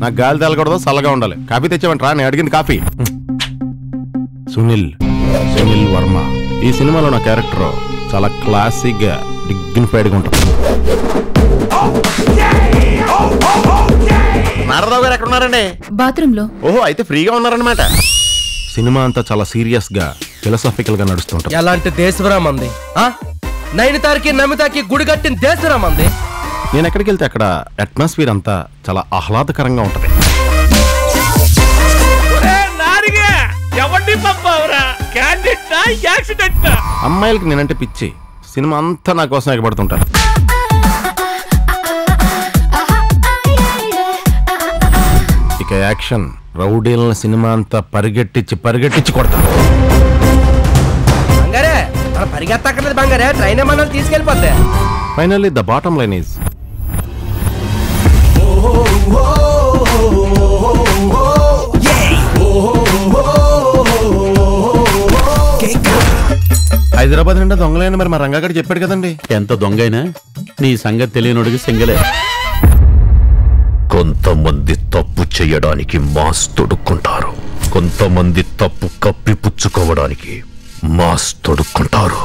నాకు గాలి తేలకూడదు చల్లగా ఉండాలి కాఫీ తెచ్చావంటరా నేను అడిగింది కాఫీ సునీల్ సునీల్ వర్మ ఈ సినిమాలో నా క్యారెక్టర్ చాలా క్లాసిక్ గా డిగ్నిఫైడ్ గా ఉంటుంది నారదావు గారు ఎక్కడ ఉన్నారండి బాత్రూమ్ లో ఓహో అయితే ఫ్రీగా ఉన్నారనమాట సినిమా అంతా చాలా సీరియస్ గా ఫిలసాఫికల్ గా నడుస్తుంటుంది ఎలాంటి దేశవరా మంది ఆ? నైనితారికి నమితాకి గుడి కట్టిన దేశవరా మంది నేను ఎక్కడికి వెళ్తే అక్కడ అట్మాస్ఫియర్ అంతా చాలా ఆహ్లాదకరంగా ఉంటది ఎవరిని పంపావురా క్యాండిడేట్ యాక్సిడెంట్ అమ్మాయిలకి నేనంటే పిచ్చి సినిమా అంతా నా కోసం ఎగబడుతుంటారు ఇక యాక్షన్ రౌడీలను సినిమా అంతా పరిగెట్టించి పరిగెట్టించి కొడతాను బంగారే మన పరిగెత్తక్కర్లేదు బంగారే ట్రైన్ మనల్ని తీసుకెళ్ళిపోద్ది finally the bottom line is Hyderabad నిండా దొంగలైన మరి మా రంగాగడి చెప్పాడు కదండి ఎంత దొంగైనా నీ సంగతి తెలియనుడికి సింగలే కొంతమంది తప్పు చేయడానికి మాస్ తొడుక్కుంటారు కొంతమంది తప్పు కప్పిపుచ్చుకోవడానికి మాస్ తొడుక్కుంటారు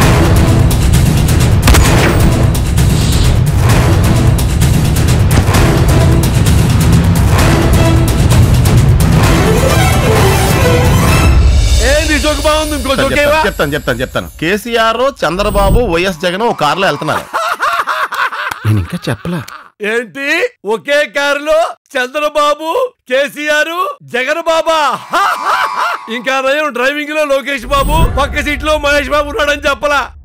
ఏంది జోక్ బాగుంది ఇంకో జోకేవా చెప్తాను చెప్తాను చెప్తాను చెప్తాను కేసీఆర్ చంద్రబాబు వైఎస్ జగన్ ఒక కారులో వెళ్తున్నారు నేను ఇంకా చెప్పలే ఏంటి ఒకే కారులో చంద్రబాబు కేసీఆర్ జగన్ బాబా ఇంకా నయం డ్రైవింగ్ లో లోకేష్ బాబు పక్క సీట్ లో మహేష్ బాబు ఉన్నాడని చెప్పలా